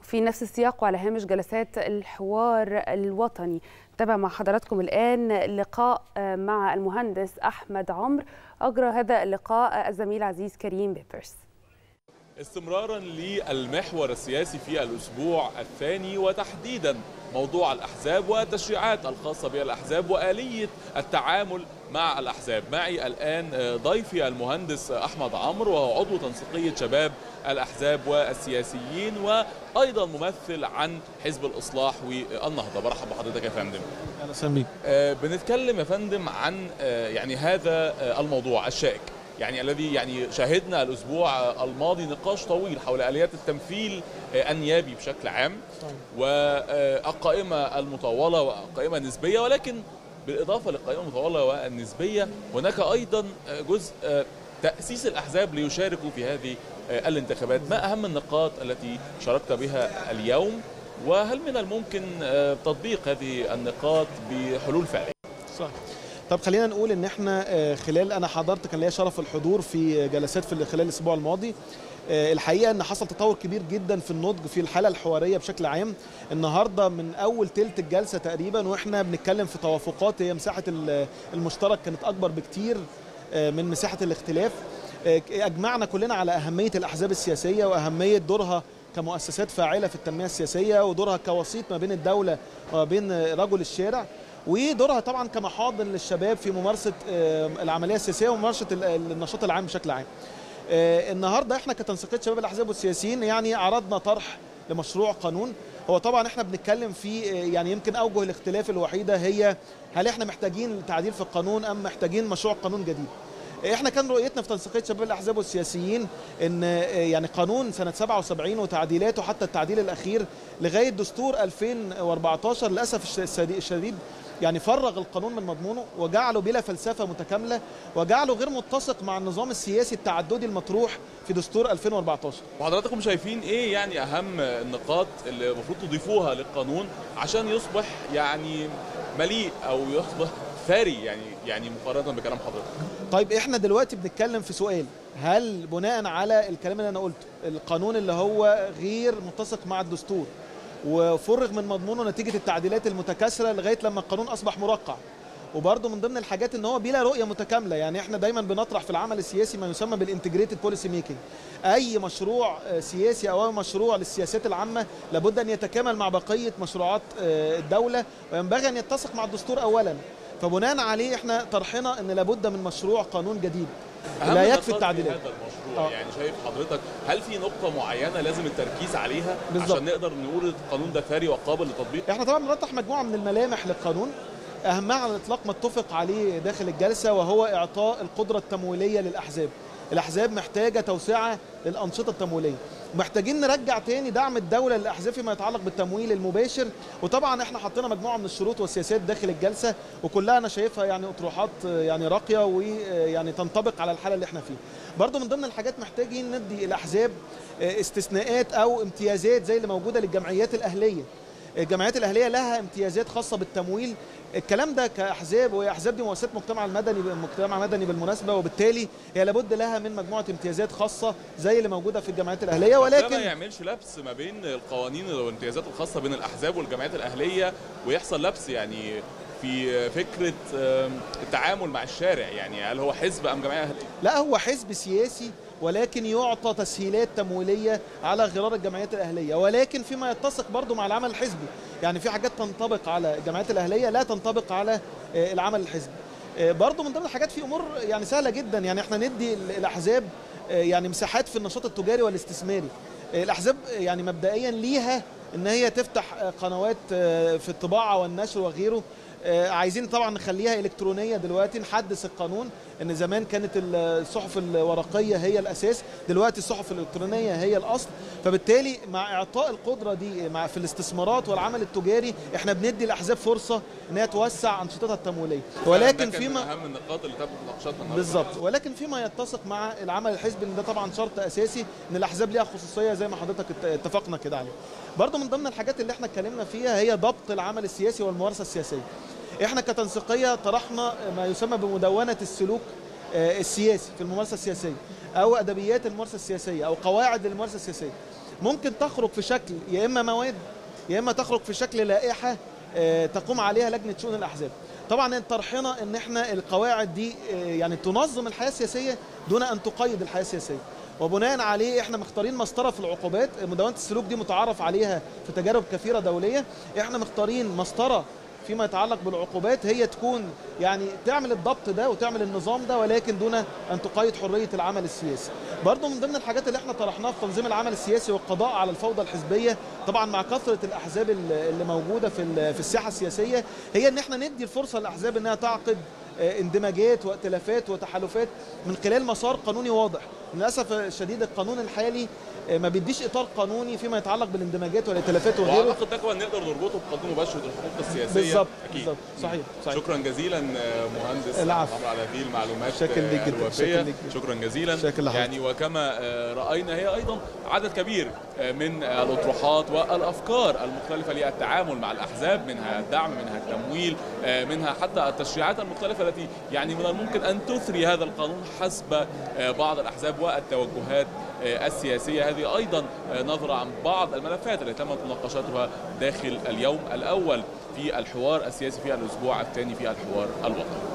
في نفس السياق وعلى هامش جلسات الحوار الوطني تابع مع حضراتكم الآن لقاء مع المهندس أحمد عمرو أجرى هذا اللقاء الزميل عزيز كريم بيبرس استمرارا للمحور السياسي في الأسبوع الثاني وتحديدا موضوع الأحزاب والتشريعات الخاصة بالأحزاب وآلية التعامل مع الأحزاب معي الآن ضيفي المهندس أحمد عمرو وهو عضو تنسيقية شباب الأحزاب والسياسيين وأيضا ممثل عن حزب الإصلاح والنهضة برحب بحضرتك يا فندم أهلا وسهلا بيك بنتكلم يا فندم عن يعني هذا الموضوع الشائك يعني الذي يعني شاهدنا الاسبوع الماضي نقاش طويل حول اليات التمثيل النيابي بشكل عام والقائمه المطوله والقائمه النسبيه ولكن بالاضافه للقائمه المطوله والنسبيه هناك ايضا جزء تاسيس الاحزاب ليشاركوا في هذه الانتخابات ما اهم النقاط التي شاركت بها اليوم وهل من الممكن تطبيق هذه النقاط بحلول فعليه صح طب خلينا نقول ان احنا خلال انا حضرت كان ليا شرف الحضور في جلسات في خلال الاسبوع الماضي الحقيقه ان حصل تطور كبير جدا في النضج في الحاله الحواريه بشكل عام النهارده من اول تلت الجلسه تقريبا واحنا بنتكلم في توافقات هي مساحه المشترك كانت اكبر بكتير من مساحه الاختلاف اجمعنا كلنا على اهميه الاحزاب السياسيه واهميه دورها كمؤسسات فاعله في التنميه السياسيه ودورها كوسيط ما بين الدوله وما بين رجل الشارع ودورها طبعا كمحاضن للشباب في ممارسه العمليه السياسيه وممارسه النشاط العام بشكل عام. النهارده احنا كتنسيقيه شباب الاحزاب والسياسيين يعني عرضنا طرح لمشروع قانون هو طبعا احنا بنتكلم في يعني يمكن اوجه الاختلاف الوحيده هي هل احنا محتاجين تعديل في القانون ام محتاجين مشروع قانون جديد؟ احنا كان رؤيتنا في تنسيقيه شباب الاحزاب والسياسيين ان يعني قانون سنه 77 وتعديلاته حتى التعديل الاخير لغايه دستور 2014 للاسف الشديد يعني فرغ القانون من مضمونه وجعله بلا فلسفه متكامله وجعله غير متسق مع النظام السياسي التعددي المطروح في دستور 2014 وحضراتكم شايفين ايه يعني اهم النقاط اللي المفروض تضيفوها للقانون عشان يصبح يعني مليء او يصبح ثري يعني يعني مقارنه بكلام حضرتك طيب احنا دلوقتي بنتكلم في سؤال هل بناء على الكلام اللي انا قلته القانون اللي هو غير متسق مع الدستور وفرغ من مضمونه نتيجه التعديلات المتكاثره لغايه لما القانون اصبح مرقع وبرضه من ضمن الحاجات ان هو بلا رؤيه متكامله يعني احنا دايما بنطرح في العمل السياسي ما يسمى بالانتجريتد بوليسي ميكنج اي مشروع سياسي او مشروع للسياسات العامه لابد ان يتكامل مع بقيه مشروعات الدوله وينبغي ان يتسق مع الدستور اولا فبناء عليه احنا طرحنا ان لابد من مشروع قانون جديد لا يكفي التعديلات هذا المشروع آه. يعني شايف حضرتك هل في نقطه معينه لازم التركيز عليها بالزبط. عشان نقدر نقول القانون ده ثري وقابل للتطبيق احنا طبعا بنطرح مجموعه من الملامح للقانون اهمها على الاطلاق ما اتفق عليه داخل الجلسه وهو اعطاء القدره التمويليه للاحزاب الاحزاب محتاجه توسعه للانشطه التمويليه محتاجين نرجع تاني دعم الدولة للأحزاب فيما يتعلق بالتمويل المباشر وطبعا احنا حطينا مجموعة من الشروط والسياسات داخل الجلسة وكلها أنا شايفها يعني أطروحات يعني راقية ويعني تنطبق على الحالة اللي احنا فيها برضو من ضمن الحاجات محتاجين ندي الأحزاب استثناءات أو امتيازات زي اللي موجودة للجمعيات الأهلية الجمعيات الأهلية لها امتيازات خاصة بالتمويل الكلام ده كاحزاب وهي احزاب دي مؤسسات مجتمع المدني مجتمع مدني بالمناسبه وبالتالي هي لابد لها من مجموعه امتيازات خاصه زي اللي موجوده في الجمعيات الاهليه ولكن ما يعملش لبس ما بين القوانين والامتيازات الخاصه بين الاحزاب والجمعيات الاهليه ويحصل لبس يعني في فكره التعامل مع الشارع يعني هل هو حزب ام جمعيه اهليه؟ لا هو حزب سياسي ولكن يعطى تسهيلات تمويليه على غرار الجمعيات الاهليه ولكن فيما يتسق برضه مع العمل الحزبي يعني في حاجات تنطبق على الجمعيات الاهليه لا تنطبق على العمل الحزبي برضه من ضمن الحاجات في امور يعني سهله جدا يعني احنا ندي الاحزاب يعني مساحات في النشاط التجاري والاستثماري الاحزاب يعني مبدئيا ليها ان هي تفتح قنوات في الطباعه والنشر وغيره عايزين طبعا نخليها الكترونيه دلوقتي نحدث القانون ان زمان كانت الصحف الورقيه هي الاساس دلوقتي الصحف الالكترونيه هي الاصل فبالتالي مع اعطاء القدره دي مع في الاستثمارات والعمل التجاري احنا بندي الاحزاب فرصه ان هي توسع انشطتها التمويليه ولكن فيما من اهم النقاط اللي تم مناقشتها بالظبط ولكن فيما يتسق مع العمل الحزبي ان ده طبعا شرط اساسي ان الاحزاب ليها خصوصيه زي ما حضرتك اتفقنا كده عليه برضه من ضمن الحاجات اللي احنا اتكلمنا فيها هي ضبط العمل السياسي والممارسه السياسيه احنا كتنسيقيه طرحنا ما يسمى بمدونه السلوك السياسي في الممارسه السياسيه او ادبيات الممارسه السياسيه او قواعد الممارسه السياسيه ممكن تخرج في شكل يا اما مواد يا اما تخرج في شكل لائحه آه، تقوم عليها لجنه شؤون الاحزاب طبعا طرحنا ان احنا القواعد دي آه، يعني تنظم الحياه السياسيه دون ان تقيد الحياه السياسيه وبناء عليه احنا مختارين مسطره في العقوبات مدونه السلوك دي متعارف عليها في تجارب كثيره دوليه احنا مختارين مسطره فيما يتعلق بالعقوبات هي تكون يعني تعمل الضبط ده وتعمل النظام ده ولكن دون ان تقيد حريه العمل السياسي. برضه من ضمن الحاجات اللي احنا طرحناها في تنظيم العمل السياسي والقضاء على الفوضى الحزبيه طبعا مع كثره الاحزاب اللي اللي موجوده في ال- في الساحه السياسيه هي ان احنا ندي الفرصه للاحزاب انها تعقد آه، اندماجات وائتلافات وتحالفات من خلال مسار قانوني واضح. للاسف الشديد القانون الحالي آه، ما بيديش اطار قانوني فيما يتعلق بالاندماجات والائتلافات وغيره واعتقد ده كمان نقدر نربطه بقانون مباشره الحقوق السياسيه بالظبط اكيد بالظبط صحيح صحيح شكرا جزيلا آه، مهندس العفو. عمرو على هذه المعلومات شكراً ليك آه، جداً، الوافية. شكراً ليك جداً. شكرا جزيلا شكراً لحضرتك. يعني وكما آه، راينا هي ايضا عدد كبير آه، من آه، الاطروحات والافكار المختلفه للتعامل مع الاحزاب منها الدعم منها التمويل آه، منها حتى التشريعات المختلفه التي يعني من الممكن ان تثري هذا القانون حسب آه، بعض الاحزاب والتوجهات آه، السياسيه هذه ايضا آه، نظره عن بعض الملفات التي تمت مناقشتها داخل اليوم الاول في الحوار السياسي في الاسبوع الثاني في الحوار الوطني